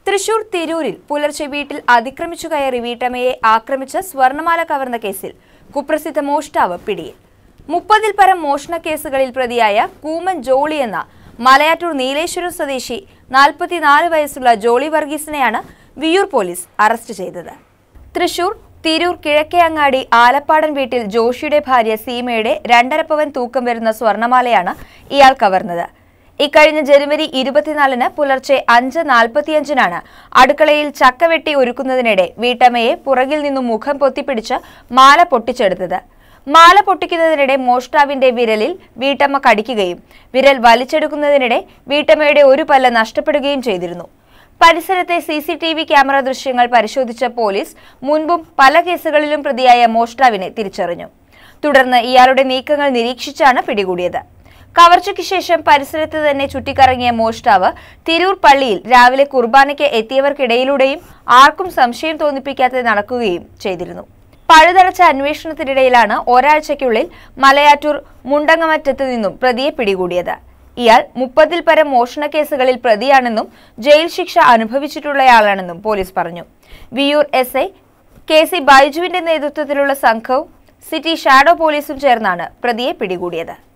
തൃശൂർ തിരൂരിൽ പുലർച്ചെ വീട്ടിൽ അതിക്രമിച്ചു കയറി വീട്ടമ്മയെ ആക്രമിച്ച് സ്വർണമാല കവർന്ന കേസിൽ കുപ്രസിദ്ധ മോഷ്ടാവ് പിടിയിൽ മുപ്പതിൽ പരം മോഷണ കേസുകളിൽ പ്രതിയായ കൂമൻ ജോളി എന്ന മലയാറ്റൂർ നീലേശ്വരം സ്വദേശി നാൽപ്പത്തിനാല് വയസ്സുള്ള ജോളി വർഗീസിനെയാണ് വിയൂർ പോലീസ് അറസ്റ്റ് ചെയ്തത് തൃശൂർ തിരൂർ കിഴക്കേയങ്ങാടി ആലപ്പാടൻ വീട്ടിൽ ജോഷിയുടെ ഭാര്യ സീമയുടെ രണ്ടര പവൻ തൂക്കം വരുന്ന സ്വർണമാലയാണ് ഇയാൾ കവർന്നത് ഇക്കഴിഞ്ഞ ജനുവരി ഇരുപത്തിനാലിന് പുലർച്ചെ അഞ്ച് നാൽപ്പത്തിയഞ്ചിനാണ് അടുക്കളയിൽ ചക്ക വെട്ടി ഒരുക്കുന്നതിനിടെ വീട്ടമ്മയെ പുറകിൽ നിന്നും മുഖം പൊത്തിപ്പിടിച്ച് മാല പൊട്ടിച്ചെടുത്തത് മാല പൊട്ടിക്കുന്നതിനിടെ മോഷ്ടാവിന്റെ വിരലിൽ വീട്ടമ്മ കടിക്കുകയും വിരൽ വലിച്ചെടുക്കുന്നതിനിടെ വീട്ടമ്മയുടെ ഒരു പല്ല് നഷ്ടപ്പെടുകയും ചെയ്തിരുന്നു പരിസരത്തെ C C T V camera ദൃശ്യങ്ങൾ പരിശോധിച്ച പോലീസ് മുൻപും പല കേസുകളിലും പ്രതിയായ മോഷ്ടാവിനെ തിരിച്ചറിഞ്ഞു തുടർന്ന് ഇയാളുടെ നീക്കങ്ങൾ നിരീക്ഷിച്ചാണ് പിടികൂടിയത് കവർച്ചയ്ക്ക് ശേഷം പരിസരത്ത് തന്നെ ചുറ്റിക്കറങ്ങിയ മോഷ്ടാവ് തിരൂർ പള്ളിയിൽ രാവിലെ കുർബാനയ്ക്ക് എത്തിയവർക്കിടയിലൂടെയും ആർക്കും സംശയം തോന്നിപ്പിക്കാതെ നടക്കുകയും ചെയ്തിരുന്നു പഴുതടച്ച അന്വേഷണത്തിനിടയിലാണ് ഒരാഴ്ചയ്ക്കുള്ളിൽ മലയാറ്റൂർ മുണ്ടങ്ങമറ്റത്ത് നിന്നും പ്രതിയെ പിടികൂടിയത് ഇയാൾ മുപ്പതിൽ പരം മോഷണ കേസുകളിൽ പ്രതിയാണെന്നും ജയിൽ ശിക്ഷ അനുഭവിച്ചിട്ടുള്ളയാളാണെന്നും പോലീസ് പറഞ്ഞു Viyyur S I K C ബൈജുവിന്റെ നേതൃത്വത്തിലുള്ള സംഘവും സിറ്റി ഷാഡോ പോലീസും ചേർന്നാണ് പ്രതിയെ പിടികൂടിയത്